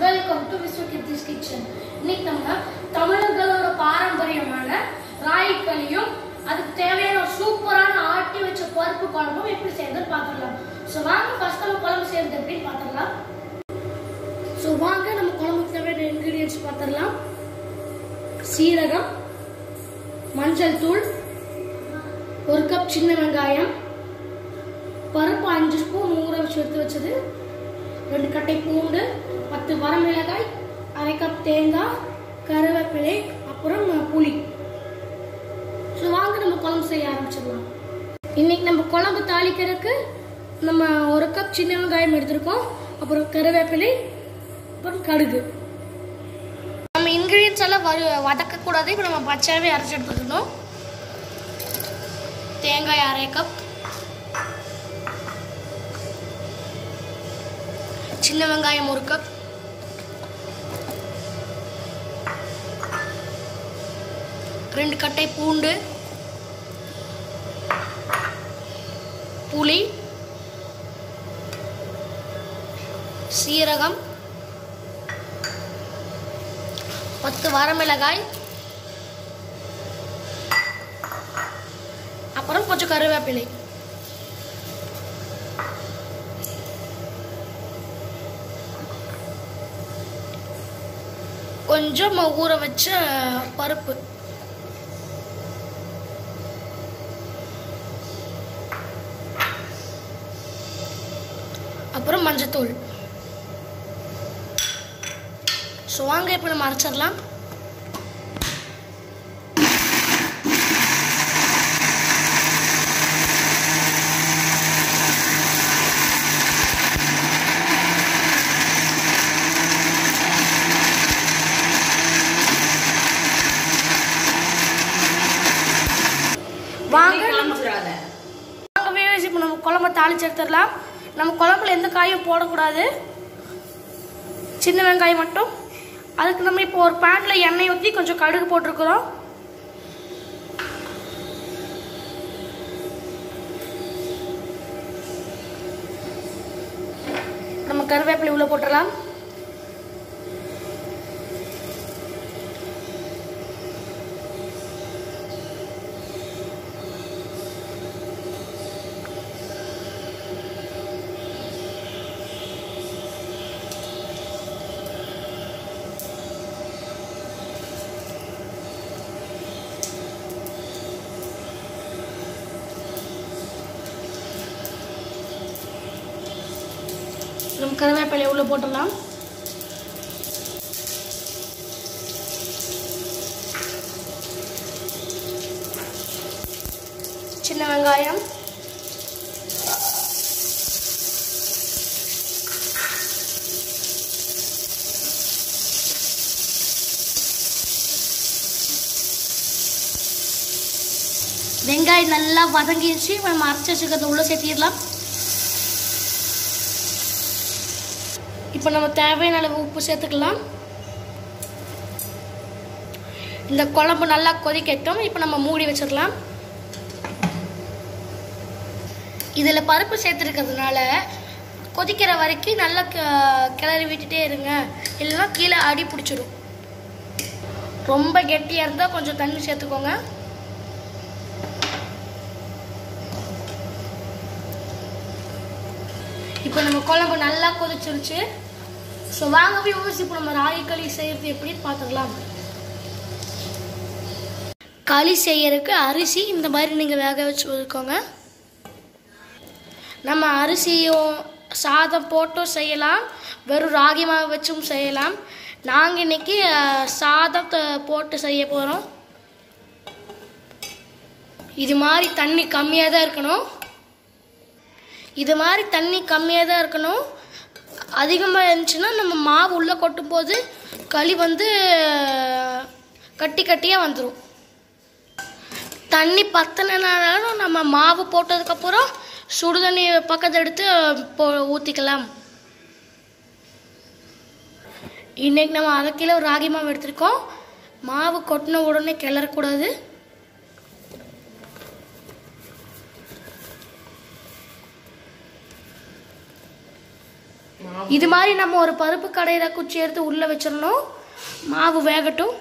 welcome to விஸ்வகிர்த்திஸ் kitchen இன்னைக்கு நம்ம தமிழர்களோட பாரம்பரியமான ராய்களியும் அதுக்கு தேவையான ஒரு சூப்பரான ஆட்டி வச்ச பருப்பு குழம்பும் எப்படி செய்யறதுன்னு பார்த்துடலாம் ஸோ வாங்க ஃபர்ஸ்ட் நம்ம குழம்பு செய்யறது எப்படின்னு பார்த்துடலாம் ஸோ வாங்க நம்ம குழம்புக்கு தேவையான இன்கிரீடியன்ஸ் பார்த்துடலாம் சீரகம் மஞ்சள் தூள் ஒரு கப் சின்ன வெங்காயம் பருப்பு அஞ்சு ஸ்பூன் ஊற வச்சு எடுத்து வச்சது ரெண்டு கட்டை பூண்டு பத்து வரமிளகாய் அரை கப் தேங்காய் கருவேப்பிலை அப்புறம் புளி ஸோ வாங்க நம்ம குழம்பு செய்ய ஆரம்பிச்சிடலாம் இன்னைக்கு நம்ம குழம்பு தாளிக்கிறதுக்கு நம்ம ஒரு கப் சின்ன வெங்காயம் எடுத்திருக்கோம் அப்புறம் கருவேப்பிலை அப்புறம் கடுகு நம்ம இன்க்ரீடியன்ஸ் எல்லாம் வறு வதக்கக்கூடாது இப்போ நம்ம பச்சையாகவே அரைச்சி எடுத்துக்கணும் தேங்காய் அரை கப் சின்ன வெங்காயம் ஒரு கப் ரெண்டு கட்டை பூண்டு புளி சீரகம் பத்து வரமிளகாய் அப்புறம் கொஞ்சம் கருவேப்பிலை கொஞ்சம் ஊற வச்ச பருப்பு அப்புறம் மஞ்சத்தூள் ஸோ வாங்க இப்போ நம்ம அரைச்சிடலாம் வாங்க நம்ம வாங்க வியூவர்ஸ் இப்போ நம்ம குழம்ப தாளிச்சு எடுத்துடலாம் நம்ம குழம்புல எந்த காயும் போடக்கூடாது சின்ன வெங்காயம் மட்டும் அதுக்கு நம்ம இப்போ ஒரு பேன்ல எண்ணெய் ஊற்றி கொஞ்சம் கடுகு போட்டிருக்கிறோம் நம்ம கருவேப்பிலை உள்ள போட்டுடலாம் நம்ம கருவேப்பிலை உள்ள போட்டுடலாம் சின்ன வெங்காயம் வெங்காயம் நல்லா வதங்கிடுச்சு நம்ம அரைச்சி வச்சுக்கிறத உள்ள சேர்த்திடலாம் இப்போ நம்ம தேவையான அளவு உப்பு சேர்த்துக்கலாம் இந்த குழம்பு நல்லா கொதிக்கட்டும் இப்போ நம்ம மூடி வச்சிடலாம் இதில் பருப்பு சேர்த்துருக்கிறதுனால கொதிக்கிற வரைக்கும் நல்லா க- கிளறி விட்டுட்டே இருங்க இல்லைன்னா கீழே அடி பிடிச்சிடும் ரொம்ப கெட்டியாக இருந்தால் கொஞ்சம் தண்ணி சேர்த்துக்கோங்க இப்போ நம்ம குழம்பு நல்லா கொதிச்சிருச்சு ஸோ வாங்க வியூவர்ஸ் இப்போ நம்ம ராகி களி செய்யறது எப்படின்னு பார்த்துக்கலாம் களி செய்யறதுக்கு அரிசி இந்த மாதிரி நீங்கள் வேக வச்சு வச்சுக்கோங்க நம்ம அரிசியும் சாதம் போட்டும் செய்யலாம் வெறும் ராகி மாவு வச்சும் செய்யலாம் நாங்கள் இன்னைக்கு அஹ், சாதத்தை போட்டு செய்ய போகிறோம் இது மாதிரி தண்ணி கம்மியாக தான் இருக்கணும் இது மாதிரி தண்ணி கம்மியாக தான் இருக்கணும் அதிகமாக இருந்துச்சுன்னா நம்ம மாவு உள்ளே கொட்டும் போது களி வந்து அஹ், கட்டி கட்டியாக வந்துடும் தண்ணி பத்தலைனாலும் நம்ம மாவு போட்டதுக்கப்புறம் சுடு தண்ணி பக்கத்தை எடுத்து போ ஊற்றிக்கலாம் இன்னைக்கு நம்ம அரை கிலோ ராகி மாவு எடுத்திருக்கோம் மாவு கொட்டின உடனே கிளறக்கூடாது மாவு இது மாதிரி நம்ம ஒரு பருப்பு கடையிற குச்சி எடுத்து உள்ள வச்சிடணும் மாவு வேகட்டும்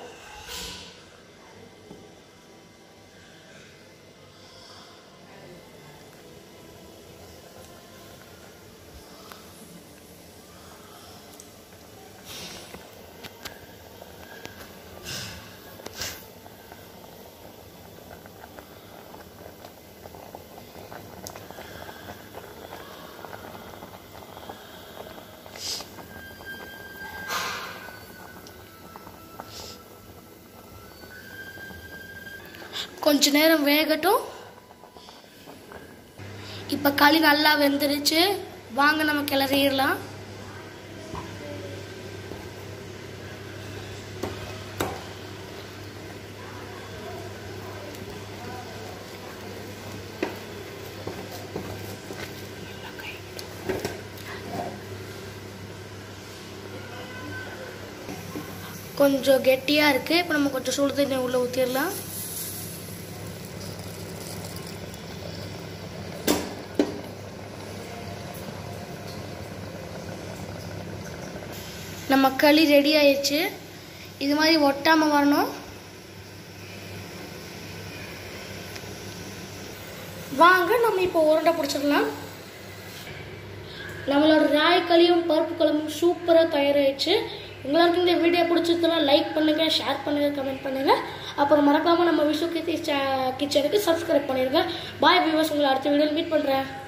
கொஞ்ச நேரம் வேகட்டும் இப்போ களி நல்லா வெந்துருச்சு வாங்க நம்ம கிளறிடலாம் கொஞ்சம் கெட்டியாக இருக்குது இப்போ நம்ம கொஞ்சம் சுடு தண்ணி உள்ளே ஊற்றிடலாம் நம்ம களி ரெடி ஆயிடுச்சு இது மாதிரி ஒட்டாமல் வரணும் வாங்க நம்ம இப்போ உருண்டை பிடிச்சிடலாம் நம்மளோட ராய் களியும் பருப்பு குழம்பும் சூப்பராக தயாராகிடுச்சு உங்களுக்கு இந்த வீடியோ பிடிச்சதுன்னா லைக் பண்ணுங்க ஷேர் பண்ணுங்க கமெண்ட் பண்ணுங்க அப்புறம் மறக்காம நம்ம விஷு கிச்சனுக்கு சப்ஸ்கிரைப் பண்ணிடுங்க பாய் வியூவர்ஸ் உங்களை அடுத்த வீடியோவில் மீட் பண்ணுறேன்